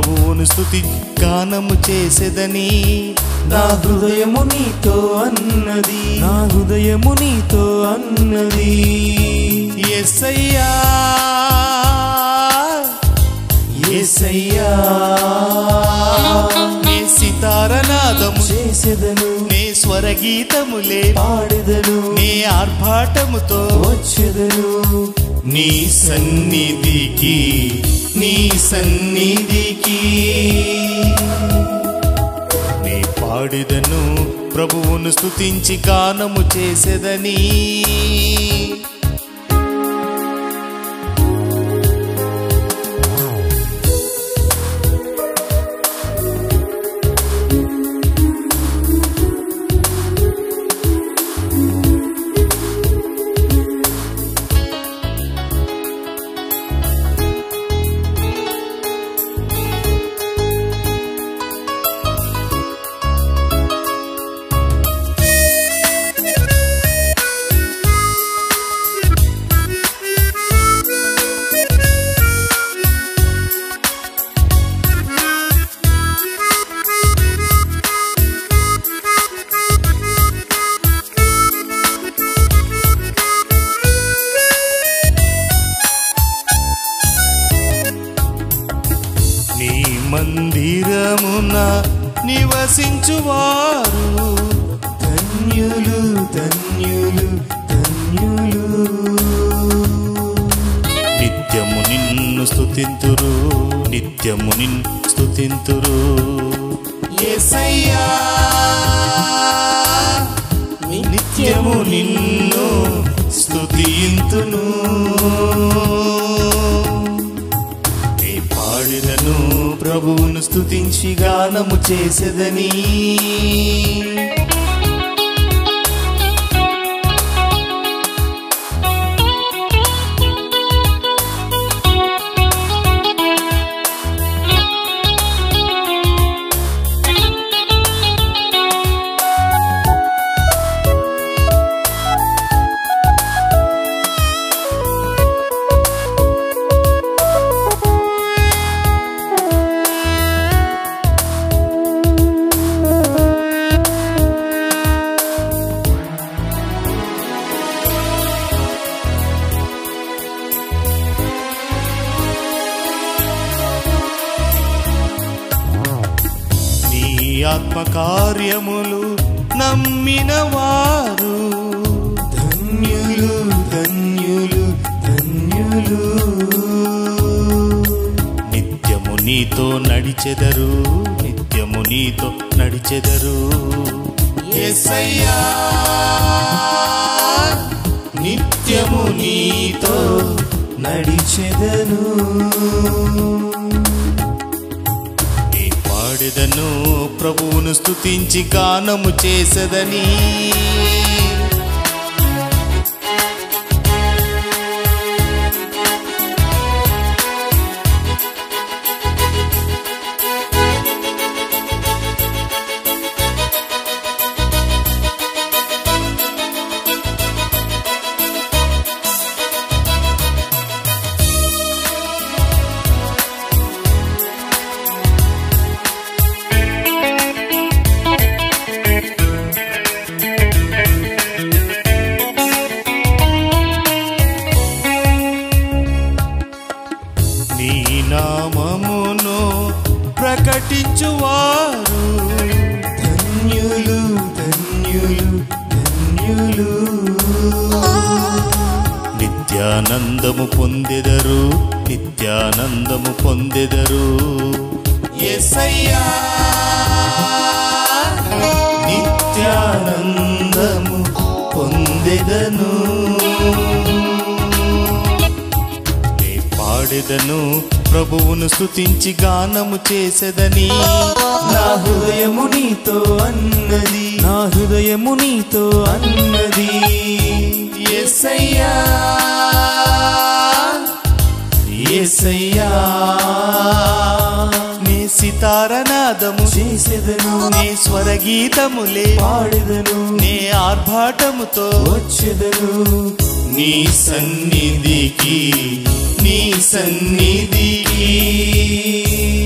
ప్రభువును స్తుతి గానము చేసేదని నా హృదయము నీతో అన్నది నా హృదయము నీతో అన్నది ఎస్సయ్యా ఏసయ్యా నే సితారనాదము చేసెదను నే స్వరగీతములే పాడెదను నే ఆర్భాటముతో వచ్చెదను నీ సన్నిధికి నీ సన్నిధికి నీ పాడిదను ప్రభువును స్తుతించి గానము చేసేదని నీ మందిరమున నివసించువారు ధన్యులు ధన్యులు ధన్యులు నిత్యము నిన్ను స్తుతింతురు నిత్యము నిన్ను స్తుతింతురు యేసయ్యా నిత్యము నిన్ను స్తుతింతును నీ పాడినను ప్రభువును స్తుతించి గానము చేసేదని నీ ఆత్మకార్యములు నమ్మిన వారు ధన్యులు ధన్యులు ధన్యులు నిత్యము నీతో నడిచెదరు నిత్యము నీతో నడిచెదరు యేసయ్యా నిత్యము నీతో నడిచెదను నీ పాడెదను ప్రభువును స్తుతించి గానము చేసదని నీ నామమును ప్రకటించువారు ధన్యులు ధన్యులు ధన్యులు నిత్యానందము పొందెదరు నిత్యానందము పొందెదరు యేసయ్యా నిత్యానందము పొందెదను నీ పాడెదను ప్రభువును స్తుతించి గానము చేసెదని నా హృదయము నీతో అన్నది నా హృదయము నీతో అన్నది యేసయ్యా యేసయ్యా నీ సితారనాదము చేసెదను నీ స్వరగీతములే పాడెదను నీ ఆర్భాటముతో వచ్చెదను నీ సన్నిధికి నీ సన్నిధికి